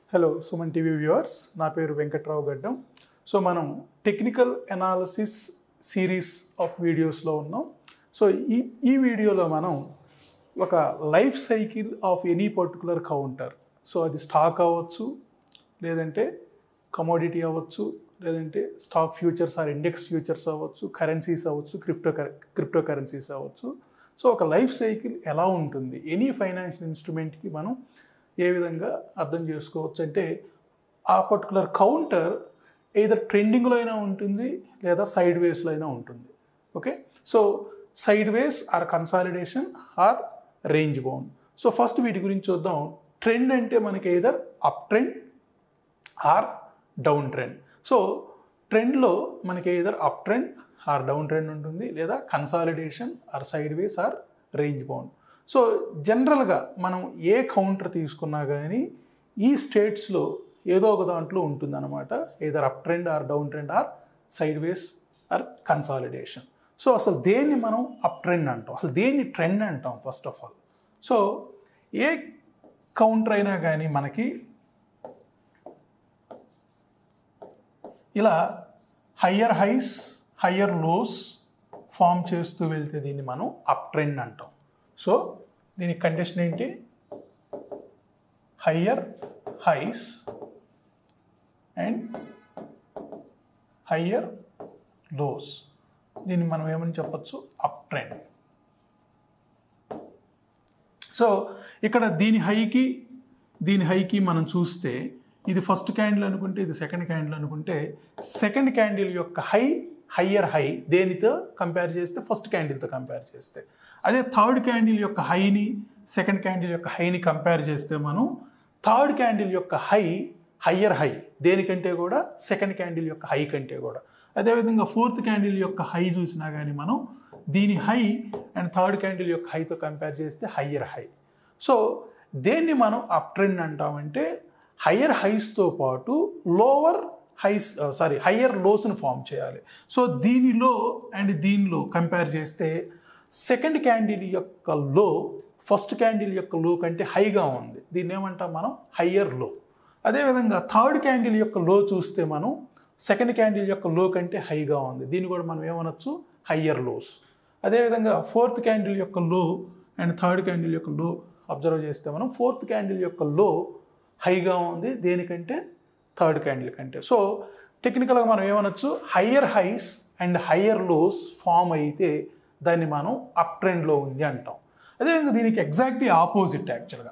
hello Suman TV viewers నా పేరు వెంకట్రావు గడ్డం సో మనం టెక్నికల్ అనాలిసిస్ సిరీస్ ఆఫ్ వీడియోస్లో ఉన్నాం సో ఈ ఈ వీడియోలో మనం ఒక life cycle of any particular counter so అది స్టాక్ అవ్వచ్చు లేదంటే కమోడిటీ అవ్వచ్చు లేదంటే stock futures or index futures అవ్వచ్చు కరెన్సీస్ అవ్వచ్చు క్రిప్టో క్రిప్టో కరెన్సీస్ అవ్వచ్చు సో ఒక లైఫ్ సైకిల్ ఎలా ఉంటుంది ఎనీ ఫైనాన్షియల్ ఇన్స్ట్రుమెంట్కి మనం ఏ విధంగా అర్థం చేసుకోవచ్చు అంటే ఆ పర్టికులర్ కౌంటర్ ఏదర్ ట్రెండింగ్లో అయినా ఉంటుంది లేదా సైడ్ వేస్లో అయినా ఉంటుంది okay so sideways or consolidation or range bound so first వీటి గురించి చూద్దాం ట్రెండ్ అంటే మనకి either up trend or down trend so ట్రెండ్లో మనకి either up trend or down trend ఉంటుంది లేదా consolidation or sideways or range bound so జనరల్గా మనం ఏ కౌంటర్ తీసుకున్నా కానీ ఈ స్టేట్స్లో ఏదో ఒక దాంట్లో ఉంటుందన్నమాట either up trend or down trend or sideways or consolidation so అసలు దేన్ని మనం అప్ ట్రెండ్ అంటాం అసలు దేన్ని ట్రెండ్ అంటాం ఫస్ట్ ఆఫ్ ఆల్ సో ఏ కౌంటర్ అయినా కానీ మనకి ఇలా higher highs higher lows form చేస్తూ వెళ్తే దీన్ని మనం అప్ ట్రెండ్ అంటాం సో దీని కండిషన్ ఏంటి higher highs and higher lows దీన్ని మనం ఏమని చెప్పచ్చు అప్ ట్రెండ్ సో ఇక్కడ దీని హైకి దీని హైకి మనం చూస్తే ఇది ఫస్ట్ క్యాండిల్ అనుకుంటే ఇది సెకండ్ క్యాండిల్ అనుకుంటే సెకండ్ క్యాండిల్ యొక్క హై హయ్యర్ హై దేనితో కంపేర్ చేస్తే ఫస్ట్ క్యాండిల్తో కంపేర్ చేస్తే అదే థర్డ్ క్యాండిల్ యొక్క హైని సెకండ్ క్యాండిల్ యొక్క హైని కంపేర్ చేస్తే మనం థర్డ్ క్యాండిల్ యొక్క హై హయ్యర్ హై దేనికంటే కూడా సెకండ్ క్యాండిల్ యొక్క హై కంటే కూడా అదేవిధంగా ఫోర్త్ క్యాండిల్ యొక్క హై చూసినా కానీ మనం దీని హై అండ్ థర్డ్ క్యాండిల్ యొక్క హైతో కంపేర్ చేస్తే హయ్యర్ హై సో దేన్ని మనం అప్ ట్రెండ్ అంటామంటే హయ్యర్ హైస్తో పాటు లోవర్ హైస్ సారీ హయ్యర్ లోస్ని ఫామ్ చేయాలి సో దీనిలో అండ్ దీనిలో కంపేర్ చేస్తే సెకండ్ క్యాండిల్ యొక్క లో ఫస్ట్ క్యాండిల్ యొక్క లో కంటే హైగా ఉంది దీన్ని ఏమంటాం మనం హయ్యర్ లో అదేవిధంగా థర్డ్ క్యాండిల్ యొక్క లో చూస్తే మనం సెకండ్ క్యాండిల్ యొక్క లో కంటే హైగా ఉంది దీన్ని కూడా మనం ఏమనొచ్చు హయ్యర్ లోస్ అదేవిధంగా ఫోర్త్ క్యాండిల్ యొక్క లో అండ్ థర్డ్ క్యాండిల్ యొక్క లో అబ్జర్వ్ చేస్తే మనం ఫోర్త్ క్యాండిల్ యొక్క లో హైగా ఉంది దేనికంటే థర్డ్ క్యాండిల్ కంటే సో టెక్నికల్గా మనం ఏమనొచ్చు higher highs and higher lows form అయితే దాన్ని మనం అప్ ట్రెండ్లో ఉంది అంటాం అదేవిధంగా దీనికి ఎగ్జాక్ట్లీ ఆపోజిట్ యాక్చువల్గా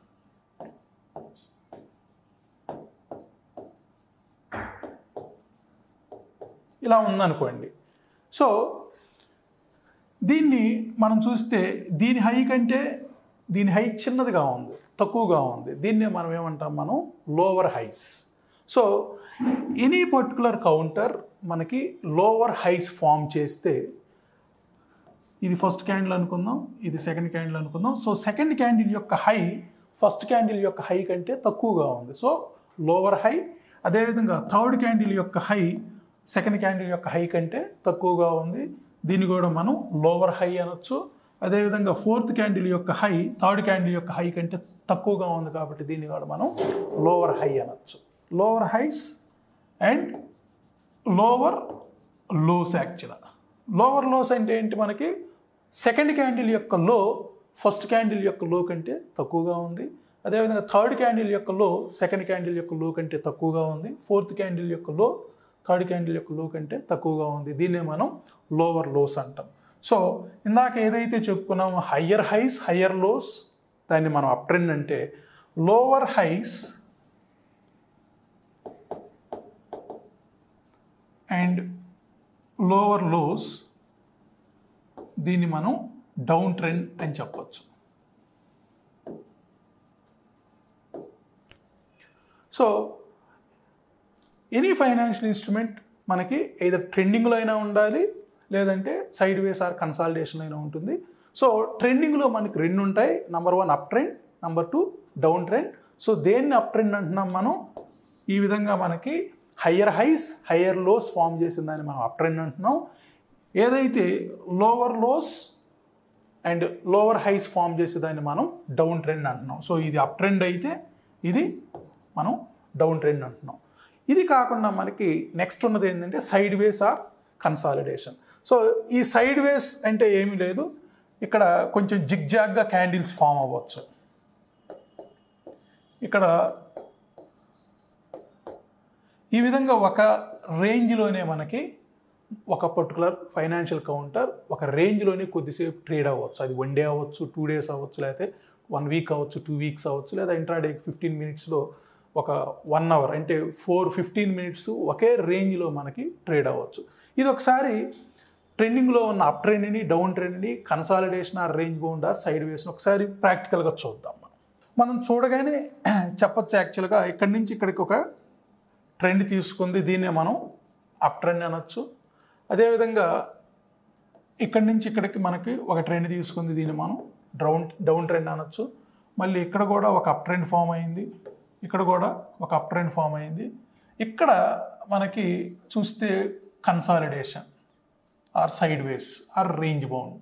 ఇలా ఉందనుకోండి సో దీన్ని మనం చూస్తే దీని హై కంటే దీని హై చిన్నదిగా ఉంది తక్కువగా ఉంది దీన్నే మనం ఏమంటాం మనం lower highs so any particular counter మనకి లోవర్ హైస్ ఫామ్ చేస్తే ఇది ఫస్ట్ క్యాండిల్ అనుకుందాం ఇది సెకండ్ క్యాండిల్ అనుకుందాం సో సెకండ్ క్యాండిల్ యొక్క హై ఫస్ట్ క్యాండిల్ యొక్క హై కంటే తక్కువగా ఉంది సో లోవర్ హై అదేవిధంగా థర్డ్ క్యాండిల్ యొక్క హై సెకండ్ క్యాండిల్ యొక్క హై కంటే తక్కువగా ఉంది దీన్ని కూడా మనం లోవర్ హై అనొచ్చు అదేవిధంగా ఫోర్త్ క్యాండిల్ యొక్క హై థర్డ్ క్యాండిల్ యొక్క హై కంటే తక్కువగా ఉంది కాబట్టి దీన్ని కూడా మనం లోవర్ హై అనొచ్చు lower highs and lower lows యాక్చువల్గా లోవర్ లోస్ అంటే ఏంటి మనకి సెకండ్ క్యాండిల్ యొక్క లో ఫస్ట్ క్యాండిల్ యొక్క లో కంటే తక్కువగా ఉంది అదేవిధంగా థర్డ్ క్యాండిల్ యొక్క లో సెకండ్ క్యాండిల్ యొక్క లో కంటే తక్కువగా ఉంది ఫోర్త్ క్యాండిల్ యొక్క లో థర్డ్ క్యాండిల్ యొక్క లో కంటే తక్కువగా ఉంది దీన్నే మనం లోవర్ లోస్ అంటాం సో ఇందాక ఏదైతే చెప్పుకున్నామో హయ్యర్ హైస్ హయ్యర్ లోస్ దాన్ని మనం అప్ ట్రెండ్ అంటే lower highs and lower lows దీన్ని మనం డౌన్ ట్రెండ్ అని చెప్పచ్చు సో ఎనీ ఫైనాన్షియల్ ఇన్స్ట్రుమెంట్ మనకి ఏదర్ ట్రెండింగ్లో అయినా ఉండాలి లేదంటే సైడ్ వేస్ ఆర్ కన్సాలిడేషన్ అయినా ఉంటుంది సో ట్రెండింగ్లో మనకి రెండు ఉంటాయి number one up trend number two down trend so దేన్ని అప్ ట్రెండ్ అంటున్నాం మనం ఈ విధంగా మనకి higher highs higher lows form చేసిన దాన్ని మనం అప్ ట్రెండ్ అంటున్నాం ఏదైతే lower lows and lower highs form చేసేదాన్ని మనం డౌన్ ట్రెండ్ అంటున్నాం సో ఇది అప్ ట్రెండ్ అయితే ఇది మనం డౌన్ ట్రెండ్ అంటున్నాం ఇది కాకుండా మనకి నెక్స్ట్ ఉన్నది ఏంటంటే sideways or consolidation so ఈ సైడ్ వేస్ అంటే ఏమీ లేదు ఇక్కడ కొంచెం జిగ్జాగ్గా క్యాండిల్స్ ఫామ్ అవ్వచ్చు ఇక్కడ ఈ విధంగా ఒక రేంజ్లోనే మనకి ఒక పర్టికులర్ ఫైనాన్షియల్ కౌంటర్ ఒక రేంజ్లోనే కొద్దిసేపు ట్రేడ్ అవ్వచ్చు అది వన్ డే అవ్వచ్చు టూ డేస్ అవ్వచ్చు లేకపోతే వన్ వీక్ అవ్వచ్చు టూ వీక్స్ అవ్వచ్చు లేదా ఇంట్రాడే ఫిఫ్టీన్ మినిట్స్లో ఒక వన్ అవర్ అంటే ఫోర్ ఫిఫ్టీన్ మినిట్స్ ఒకే రేంజ్లో మనకి ట్రేడ్ అవ్వచ్చు ఇది ఒకసారి ట్రెండింగ్లో ఉన్న అప్ ట్రెండ్ని డౌన్ ట్రెండ్ని కన్సాలిడేషన్ ఆ రేంజ్ బౌండ్ ఆర్ సైడ్ వేస్ని ఒకసారి ప్రాక్టికల్గా చూద్దాం మనం మనం చూడగానే చెప్పొచ్చు యాక్చువల్గా ఇక్కడి నుంచి ఇక్కడికి ఒక ట్రెండ్ తీసుకుంది దీన్నే మనం అప్ ట్రెండ్ అనొచ్చు అదేవిధంగా ఇక్కడి నుంచి ఇక్కడికి మనకి ఒక ట్రెండ్ తీసుకుంది దీన్ని మనం డౌన్ డౌన్ ట్రెండ్ అనొచ్చు మళ్ళీ ఇక్కడ కూడా ఒక అప్ ట్రెండ్ ఫామ్ అయింది ఇక్కడ కూడా ఒక అప్ ట్రెండ్ ఫామ్ అయింది ఇక్కడ మనకి చూస్తే consolidation or sideways or range bound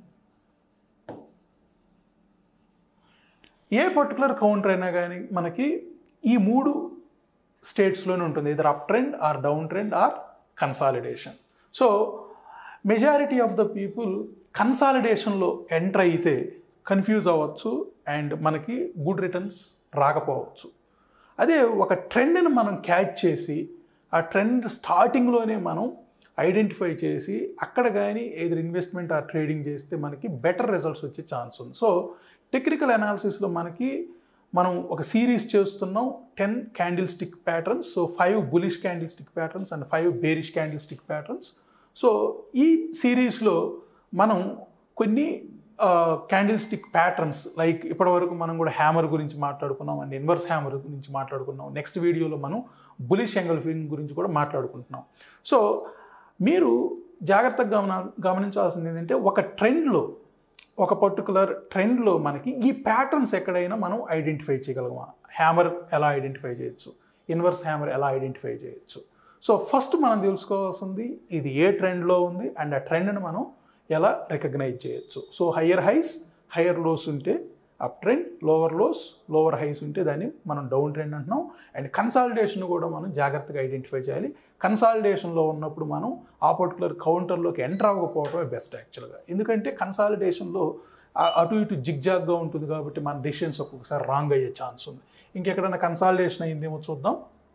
ఏ పర్టికులర్ కౌంటర్ అయినా కానీ మనకి ఈ మూడు స్టేట్స్లోనే ఉంటుంది either up trend or down trend or consolidation so majority of the people కన్సాలిడేషన్లో ఎంటర్ అయితే కన్ఫ్యూజ్ అవ్వచ్చు అండ్ మనకి గుడ్ రిటర్న్స్ రాకపోవచ్చు అదే ఒక ట్రెండ్ని మనం క్యాచ్ చేసి ఆ ట్రెండ్ స్టార్టింగ్లోనే మనం ఐడెంటిఫై చేసి అక్కడ కానీ ఏదైనా ఇన్వెస్ట్మెంట్ ఆ ట్రేడింగ్ చేస్తే మనకి బెటర్ రిజల్ట్స్ వచ్చే ఛాన్స్ ఉంది సో టెక్నికల్ అనాలిసిస్లో మనకి మనం ఒక సిరీస్ చేస్తున్నాం ten candlestick patterns so five bullish candlestick patterns and five bearish candlestick patterns so ఈ సిరీస్లో మనం కొన్ని క్యాండిల్ స్టిక్ ప్యాటర్న్స్ లైక్ ఇప్పటివరకు మనం కూడా హ్యామర్ గురించి మాట్లాడుకున్నాం అండ్ ఇన్వర్స్ హ్యామర్ గురించి మాట్లాడుకున్నాం నెక్స్ట్ వీడియోలో మనం బులిష్ ఎంగల్ఫింగ్ గురించి కూడా మాట్లాడుకుంటున్నాం సో మీరు జాగ్రత్తగా గమన గమనించాల్సింది ఏంటంటే ఒక ట్రెండ్లో ఒక పర్టికులర్ ట్రెండ్లో మనకి ఈ ప్యాటర్న్స్ ఎక్కడైనా మనం ఐడెంటిఫై చేయగలమా హ్యామర్ ఎలా ఐడెంటిఫై చేయొచ్చు ఇన్వర్స్ హ్యామర్ ఎలా ఐడెంటిఫై చేయొచ్చు సో ఫస్ట్ మనం తెలుసుకోవాల్సింది ఇది ఏ ట్రెండ్లో ఉంది అండ్ ఆ ట్రెండ్ని మనం ఎలా రికగ్నైజ్ చేయొచ్చు so higher highs higher lows ఉంటే up trend lower lows lower highs ఉంటే దాన్ని మనం డౌన్ ట్రెండ్ అంటున్నాం అండ్ కన్సాలిడేషన్ కూడా మనం జాగ్రత్తగా ఐడెంటిఫై చేయాలి కన్సాలిడేషన్లో ఉన్నప్పుడు మనం ఆ పర్టికులర్ కౌంటర్లోకి ఎంటర్ అవ్వకపోవడమే బెస్ట్ యాక్చువల్గా ఎందుకంటే కన్సాలిడేషన్లో అటు ఇటు జిగ్జాగ్గా ఉంటుంది కాబట్టి మన డెసిషన్స్ ఒక్కొక్కసారి రాంగ్ అయ్యే ఛాన్స్ ఉంది ఇంకెక్కడైనా కన్సాలిడేషన్ అయిందేమో చూద్దాం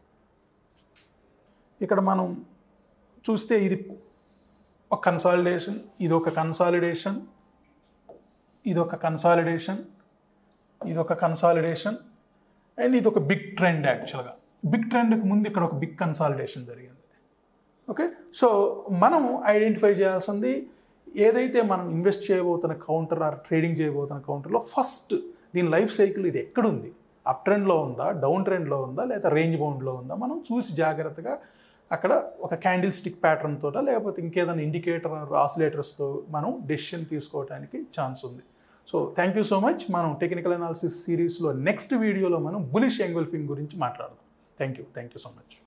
ఇక్కడ మనం చూస్తే ఇది ఒక కన్సాలిడేషన్ ఇది ఒక కన్సాలిడేషన్ ఇది ఒక కన్సాలిడేషన్ ఇది ఒక కన్సాలిడేషన్ అండ్ ఇది ఒక బిగ్ ట్రెండ్ యాక్చువల్గా బిగ్ ట్రెండ్కి ముందు ఇక్కడ ఒక బిగ్ కన్సాలిడేషన్ జరిగింది ఓకే సో మనం ఐడెంటిఫై చేయాల్సింది ఏదైతే మనం ఇన్వెస్ట్ చేయబోతున్న కౌంటర్ ఆర్ ట్రేడింగ్ చేయబోతున్న కౌంటర్లో ఫస్ట్ దీని లైఫ్ సైకిల్ ఇది ఎక్కడుంది అప్ ట్రెండ్లో ఉందా డౌన్ ట్రెండ్లో ఉందా లేదా రేంజ్ బౌండ్లో ఉందా మనం చూసి జాగ్రత్తగా అక్కడ ఒక క్యాండిల్ స్టిక్ ప్యాటర్న్ తోట లేకపోతే ఇంకేదైనా ఇండికేటర్ ఆసిలేటర్స్తో మనం డెసిషన్ తీసుకోవడానికి ఛాన్స్ ఉంది so thank you so much మనం టెక్నికల్ అనాలిసిస్ సిరీస్లో నెక్స్ట్ వీడియోలో మనం బులిష్ ఎంగల్ఫింగ్ గురించి మాట్లాడదాం thank you thank you so much